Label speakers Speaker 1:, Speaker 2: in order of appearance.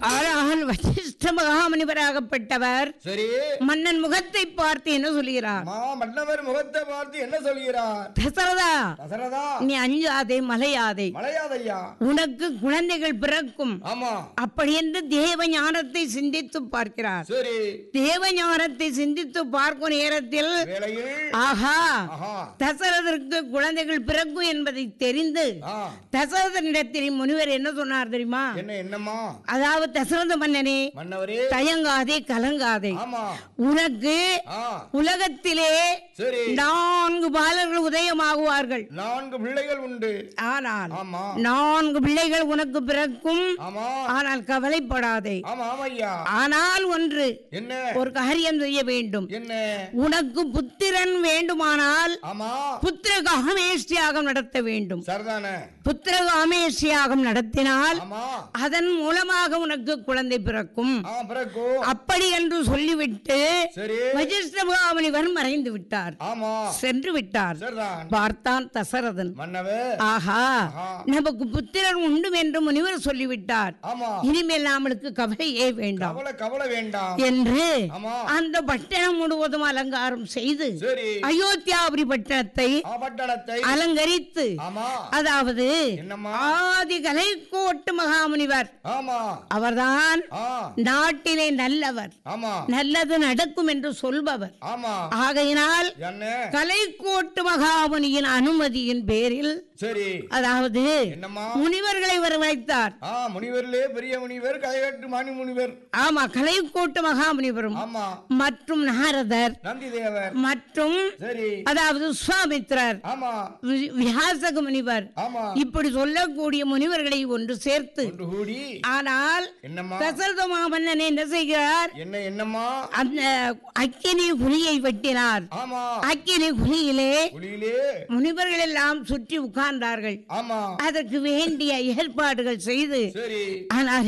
Speaker 1: ஆனால் வசிஷ்ட மகாமுனிவராகப்பட்டவர்
Speaker 2: சரி
Speaker 1: மன்னன் முகத்தை பார்த்து என்ன சொல்கிறார்
Speaker 2: மா மன்னவர் முகத்தை பார்த்து என்ன சொல்கிறார்
Speaker 1: தசரதா
Speaker 2: தசரதா
Speaker 1: நீ அஞ்சாதே மலையாதே
Speaker 2: மலையாதையா
Speaker 1: உனக்கு குழந்தைகள் பிறக்கும்
Speaker 2: ஆமா
Speaker 1: அப்படி என்று தேவ ஞானத்தை சிந்தித்து பார்க்கிறார்
Speaker 2: சரி
Speaker 1: தேவ ஞானத்தை சிந்தித்து பார்க்கும் நேரத்தில்
Speaker 2: வேளையில்
Speaker 1: ஆஹா
Speaker 2: ஆஹா
Speaker 1: தசரதற்கு குழந்தைகள் பிறக்கும் என்பதை தெரிந்து
Speaker 2: ஆ
Speaker 1: தசரதனிடத்தில் முனிவர் என்ன சொன்னார் தெரியுமா
Speaker 2: என்ன என்னம்மா
Speaker 1: அதாவது தசரத மன்னனே
Speaker 2: மன்னவரே
Speaker 1: தயங்காதே கலங்காதே
Speaker 2: ஆமா
Speaker 1: உனக்கு
Speaker 2: ஆ
Speaker 1: உலகத்திலே
Speaker 2: சரி
Speaker 1: நான்கு பாலர்கள் உதயமாகுவார்கள்
Speaker 2: நான்கு பிள்ளைகள் உண்டு
Speaker 1: ஆனால்
Speaker 2: ஆமா
Speaker 1: நான்கு பிள்ளைகள் உனக்கு பிறக்கும்
Speaker 2: ஆமா
Speaker 1: ஆனால் கவலைப்படாதே
Speaker 2: ஆமா ஆமா ஐயா
Speaker 1: ஆனால் ஒன்று
Speaker 2: என்ன
Speaker 1: ஒரு காரியம் செய்ய வேண்டும்
Speaker 2: என்ன
Speaker 1: உனக்கு புத்திரன் வேண்டுமானால்
Speaker 2: ஆமா
Speaker 1: புத்திர காமேஷ்டியாகம் நடத்த வேண்டும்
Speaker 2: சரிதான
Speaker 1: புத்திர காமேஷ்டியாகம் நடத்தினால்
Speaker 2: ஆமா
Speaker 1: அதன் மூலமாக உனக்கு குழந்தை பிறக்கும்
Speaker 2: ஆ பிறகு
Speaker 1: அப்படி என்று சொல்லிவிட்டு
Speaker 2: சரி
Speaker 1: வஜிஷ்டபாமணிவர் மறைந்து விட்டார்
Speaker 2: ஆமா
Speaker 1: சென்று விட்டார்
Speaker 2: சரிதான்
Speaker 1: பார்த்தான் தசரதன்
Speaker 2: மன்னவர்
Speaker 1: ஆஹா
Speaker 2: ஆஹா.
Speaker 1: நமக்கு புத்திரன் உண்டு என்று முனிவர் சொல்லிவிட்டார்
Speaker 2: ஆமா
Speaker 1: இனிமேல் நம்மளுக்கு கவலையே வேண்டாம்
Speaker 2: கவலை கவலை வேண்டாம்
Speaker 1: என்று
Speaker 2: ஆமா
Speaker 1: அந்த பட்டணம் முழுவதும் அலங்காரம் செய்து
Speaker 2: சரி
Speaker 1: அயோத்தியாபுரி பட்டணத்தை
Speaker 2: ஆ பட்டணத்தை
Speaker 1: அலங்கரித்து
Speaker 2: ஆமா
Speaker 1: அதாவது
Speaker 2: என்னம்மா
Speaker 1: ஆதி கலைக்கோட்டு மகாமுனிவர்
Speaker 2: ஆமா
Speaker 1: அவர்தான்
Speaker 2: ஆ
Speaker 1: நாட்டிலே நல்லவர்
Speaker 2: ஆமா
Speaker 1: நல்லது நடக்கும் என்று சொல்பவர்
Speaker 2: ஆமா
Speaker 1: ஆகையினால்
Speaker 2: என்ன
Speaker 1: கலைக்கோட்டு மகாமுனியின் அனுமதியின் பேரில்
Speaker 2: சரி
Speaker 1: அதாவது
Speaker 2: என்னம்மா
Speaker 1: முனிவர்களை வரவழைத்தார்
Speaker 2: ஆ முனிவர்லே பெரிய முனிவர் கைகட்டு மாணி முனிவர்
Speaker 1: ஆமா கலைக்கோட்டு மகாமுனிவரும்
Speaker 2: ஆமா
Speaker 1: மற்றும் நாரதர்
Speaker 2: நந்தி தேவர்
Speaker 1: மற்றும்
Speaker 2: சரி
Speaker 1: அதாவது சுவாமித்ரர்
Speaker 2: ஆமா
Speaker 1: வி- வியாசக முனிவர்
Speaker 2: ஆமா
Speaker 1: இப்படி சொல்லக்கூடிய முனிவர்களை ஒன்று சேர்த்து
Speaker 2: ஒன்று கூடி
Speaker 1: ஆனால்
Speaker 2: என்னம்மா
Speaker 1: தசரத மாமன்னன் என்ன செய்கிறார்
Speaker 2: என்ன என்னம்மா
Speaker 1: அந்த அக்கினி குழியை வெட்டினார்
Speaker 2: ஆமா
Speaker 1: அக்கினி குழியிலே
Speaker 2: குழியிலே
Speaker 1: முனிவர்கள் எல்லாம் சுற்றி உட்கார்ந்தார்கள்
Speaker 2: ஆமா
Speaker 1: அதற்கு வேண்டிய ஏற்பாடுகள் செய்து
Speaker 2: சரி
Speaker 1: ஆனால்